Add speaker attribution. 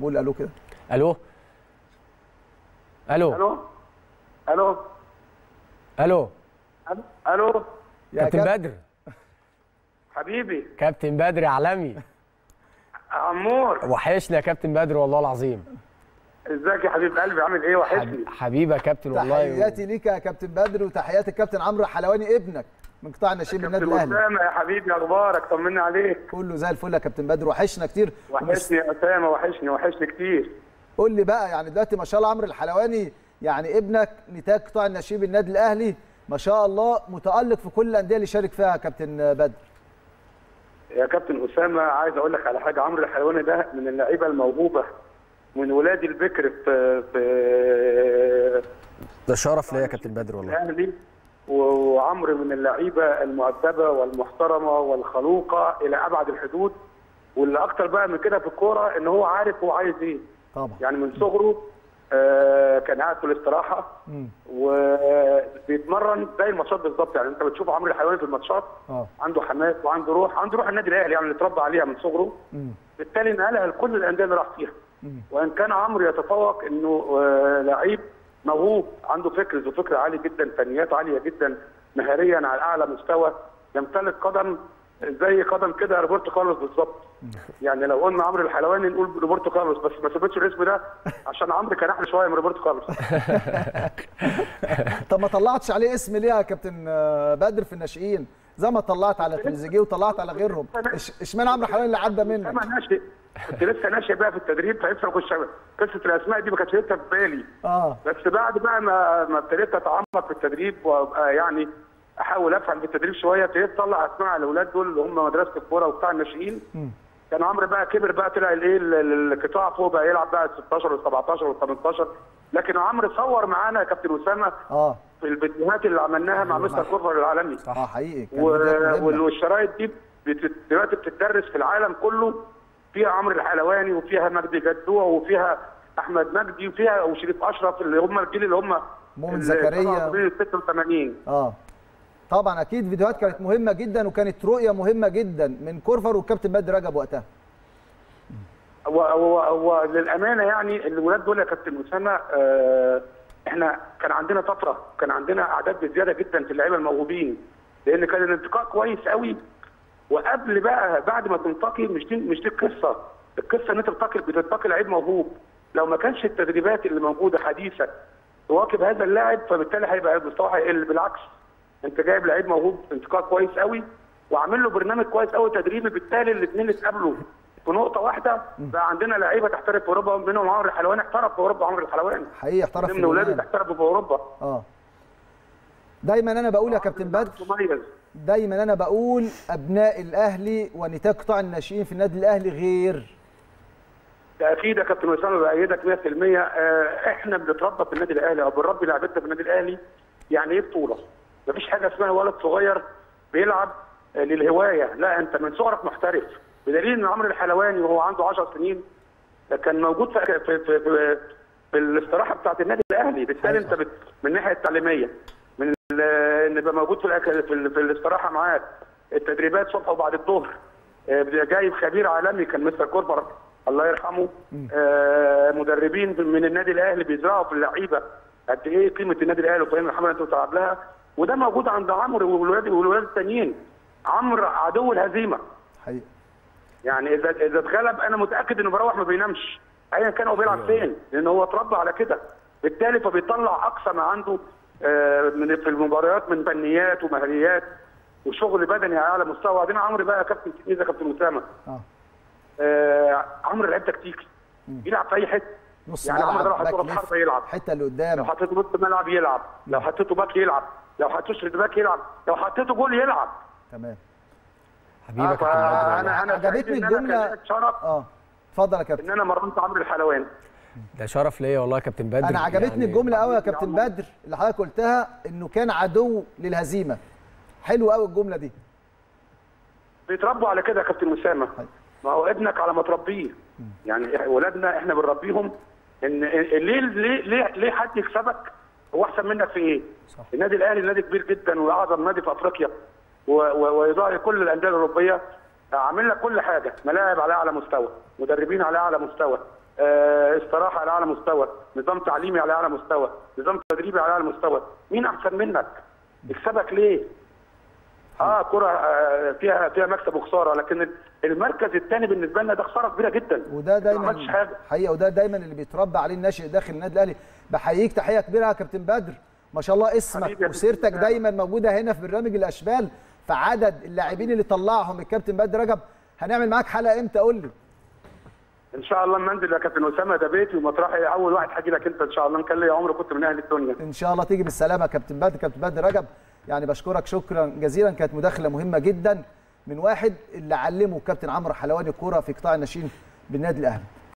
Speaker 1: قول الو كده
Speaker 2: الو الو
Speaker 3: الو الو
Speaker 2: الو
Speaker 3: الو
Speaker 1: يا
Speaker 2: كابتن
Speaker 1: كابتن
Speaker 2: بدر
Speaker 3: حبيبي
Speaker 2: كابتن بدر عالمي
Speaker 3: عمور
Speaker 2: وحشني يا كابتن بدر والله العظيم
Speaker 3: ازيك يا حبيب قلبي عامل ايه وحشني
Speaker 2: حب- حبيبي يا كابتن والله
Speaker 1: تحياتي ليك يا كابتن بدر وتحيات الكابتن عمرو حلواني ابنك من قطاع الناشئين من النادي
Speaker 3: كابتن
Speaker 1: الاهلي
Speaker 3: اسامه يا حبيبي اخبارك طمني عليك
Speaker 1: كله زي الفل يا كابتن بدر وحشنا كتير ومش-
Speaker 3: وحشني يا اسامه وحشني وحشني كتير
Speaker 1: قول لي بقى يعني دلوقتي ما شاء الله عمرو الحلواني يعني ابنك نتاج قطاع الناشئين بالنادي الاهلي ما شاء الله متالق في كل الانديه اللي شارك فيها يا كابتن بدر
Speaker 3: يا كابتن اسامه عايز اقول لك على حاجه عمرو الحلواني ده من اللعيبه الموهوبه من ولادي البكر في في
Speaker 2: ده شرف ليا يا كابتن بدر والله
Speaker 3: الاهلي وعمرو من اللعيبه المؤدبه والمحترمه والخلوقه الى ابعد الحدود واللي اكتر بقى من كده في الكوره ان هو عارف هو عايز ايه
Speaker 1: طبعا
Speaker 3: يعني من صغره آه، كان قاعد في الاستراحه
Speaker 1: مم.
Speaker 3: وبيتمرن زي الماتشات بالظبط يعني انت بتشوف عمرو الحيواني في الماتشات
Speaker 1: اه
Speaker 3: عنده حماس وعنده روح عنده روح النادي الاهلي يعني اللي اتربى عليها من صغره
Speaker 1: مم.
Speaker 3: بالتالي نقلها لكل الانديه اللي راح فيها
Speaker 1: مم.
Speaker 3: وان كان عمرو يتفوق انه آه، لعيب موهوب عنده فكر ذو فكر عالي جدا فنيات عاليه جدا مهاريا على اعلى مستوى يمتلك قدم زي قدم كده روبرتو كارلوس بالظبط يعني لو قلنا عمرو الحلواني نقول روبرتو كارلوس بس ما ثبتش الاسم ده عشان عمرو كان احلى شويه من روبرتو كارلوس
Speaker 1: طب ما طلعتش عليه اسم ليه يا كابتن آه، بدر في الناشئين زي ما طلعت على تريزيجيه وطلعت على غيرهم إش- اشمعنى عمرو الحلواني اللي عدى منك
Speaker 3: انا ناشئ كنت لسه ناشئ بقى في التدريب فلسه ما كنتش قصه الاسماء دي ما كانتش لسه في بالي
Speaker 1: اه
Speaker 3: بس بعد بقى ما ما ابتديت اتعمق في التدريب وابقى يعني احاول افهم في التدريب شويه ابتديت اطلع اسماء على الاولاد دول اللي هم مدرسه الكوره وبتاع الناشئين كان عمرو بقى كبر بقى طلع الايه ال- ال- القطاع فوق بقى يلعب بقى 16 و17 و18 لكن عمرو صور معانا يا كابتن اسامه
Speaker 1: اه
Speaker 3: في الفيديوهات اللي عملناها مع مستر كورفر العالمي
Speaker 1: اه حقيقي كان
Speaker 3: و-
Speaker 1: فيديوهات مهمة.
Speaker 3: وال- والشرايط دي بت- دلوقتي بتدرس في العالم كله فيها عمرو الحلواني وفيها مجدي جدوع وفيها احمد مجدي وفيها وشريف اشرف اللي هم الجيل اللي هم
Speaker 1: مؤمن
Speaker 3: اللي
Speaker 1: زكريا.
Speaker 3: طلعوا من 86
Speaker 1: اه طبعا اكيد فيديوهات كانت مهمه جدا وكانت رؤيه مهمه جدا من كورفر والكابتن بدر رجب وقتها
Speaker 3: وللامانه يعني الولاد دول يا كابتن اسامه آه، احنا كان عندنا طفره كان عندنا اعداد بزياده جدا في اللعيبه الموهوبين لان كان الانتقاء كويس قوي وقبل بقى بعد ما تنتقي مش دي مش دي القصه القصه ان انت بتنتقي بتنتقي لعيب موهوب لو ما كانش التدريبات اللي موجوده حديثه تواكب هذا اللاعب فبالتالي هيبقى المستوى هيقل بالعكس انت جايب لعيب موهوب انتقاء كويس قوي وعامل له برنامج كويس قوي تدريبي بالتالي الاثنين اتقابلوا في نقطه واحده بقى عندنا لعيبه تحترف في اوروبا منهم عمرو الحلواني احترف في اوروبا عمرو الحلواني
Speaker 1: حقيقي احترف في
Speaker 3: من اولاده
Speaker 1: اليونان.
Speaker 3: تحترفوا في اوروبا
Speaker 1: اه دايما انا بقول يا كابتن بدر
Speaker 3: مميز
Speaker 1: دايما انا بقول ابناء الاهلي ونتاج قطاع الناشئين في النادي الاهلي غير
Speaker 3: ده اكيد يا كابتن اسامه بايدك 100% آه، احنا بنتربى في النادي الاهلي او بنربي لعيبتنا في النادي الاهلي يعني ايه بطوله؟ مفيش حاجه اسمها ولد صغير بيلعب آه، للهوايه، لا انت من صغرك محترف بدليل ان عمرو الحلواني وهو عنده 10 سنين كان موجود في في في, في, في الاستراحه بتاعت النادي الاهلي، بالتالي انت بت من الناحيه التعليميه من ال- ان يبقى موجود في الأك- في, ال- في الاستراحه معاك التدريبات صبح وبعد الظهر آه، جايب خبير عالمي كان مستر كوربر الله يرحمه آه، مدربين من النادي الاهلي بيزرعوا في اللعيبه قد ايه قيمه النادي الاهلي وقيمه محمد انت بتلعب لها وده موجود عند عمرو والولاد والولاد التانيين عمرو عدو الهزيمه
Speaker 1: حقيقي
Speaker 3: يعني اذا اذا اتغلب انا متاكد انه بيروح ما بينامش ايا كان هو بيلعب فين لان هو اتربى على كده بالتالي فبيطلع اقصى ما عنده آه، من في المباريات من فنيات ومهاريات وشغل بدني على اعلى مستوى وبعدين عمرو بقى يا كابتن تلميذ يا كابتن اسامه
Speaker 1: اه
Speaker 3: آه، عمرو لعيب تكتيكي يلعب في اي حته
Speaker 1: نص
Speaker 3: يعني عمرو ده لو
Speaker 1: ملعب
Speaker 3: حطيته
Speaker 1: باك
Speaker 3: راس
Speaker 1: ليفت
Speaker 3: حربه يلعب
Speaker 1: الحته اللي
Speaker 3: لو
Speaker 1: قدام
Speaker 3: حطيته نص ملعب يلعب لو حطيته باك يلعب لو حطيته سرد باك يلعب لو حطيته جول يلعب
Speaker 1: تمام
Speaker 2: حبيبي يا كابتن بدر والله.
Speaker 3: انا انا
Speaker 1: عجبتني
Speaker 3: سعيد إن أنا
Speaker 1: الجملة.
Speaker 3: كان ليا شرف
Speaker 1: اه اتفضل يا كابتن
Speaker 3: ان انا مرنت عمرو الحلواني
Speaker 2: ده شرف ليا والله يا كابتن بدر
Speaker 1: انا عجبتني
Speaker 2: يعني
Speaker 1: الجمله قوي يا
Speaker 3: حبيبي يا
Speaker 1: كابتن
Speaker 3: عمر.
Speaker 1: بدر اللي حضرتك قلتها انه كان عدو للهزيمه حلو قوي الجمله دي
Speaker 3: بيتربوا على كده يا كابتن اسامه ما هو ابنك على ما تربيه يعني ولادنا احنا بنربيهم ان ليه ليه ليه ليه حد يكسبك هو احسن منك في ايه؟
Speaker 2: صح.
Speaker 3: النادي الاهلي نادي كبير جدا واعظم نادي في افريقيا و- و- ويضاهي كل الانديه الاوروبيه عامل لك كل حاجه ملاعب على اعلى مستوى مدربين على اعلى مستوى آه، استراحه على اعلى مستوى نظام تعليمي على اعلى مستوى نظام تدريبي على اعلى مستوى مين احسن منك يكسبك ليه اه كره آه، فيها فيها مكسب وخساره لكن المركز الثاني بالنسبه لنا ده خساره كبيره جدا
Speaker 1: وده
Speaker 3: ما عملتش
Speaker 1: دايما
Speaker 3: حاجه
Speaker 1: حقيقه وده دايما اللي بيتربى عليه الناشئ داخل النادي الاهلي بحييك تحيه كبيره يا كابتن بدر ما شاء الله اسمك
Speaker 3: حبيبي يا
Speaker 1: وسيرتك
Speaker 3: كابتن
Speaker 1: دايما موجوده هنا في برنامج الاشبال فعدد اللاعبين اللي طلعهم الكابتن بدر رجب هنعمل معاك حلقه امتى قول لي
Speaker 3: ان شاء الله لما انزل يا كابتن اسامه ده بيتي ومطرحي اول واحد هاجي لك انت ان شاء الله ان كان ليا عمر كنت من اهل الدنيا
Speaker 1: ان شاء الله تيجي بالسلامه يا كابتن بدر كابتن بدر رجب يعني بشكرك شكرا جزيلا كانت مداخله مهمه جدا من واحد اللي علمه الكابتن عمرو حلواني الكوره في قطاع الناشئين بالنادي الاهلي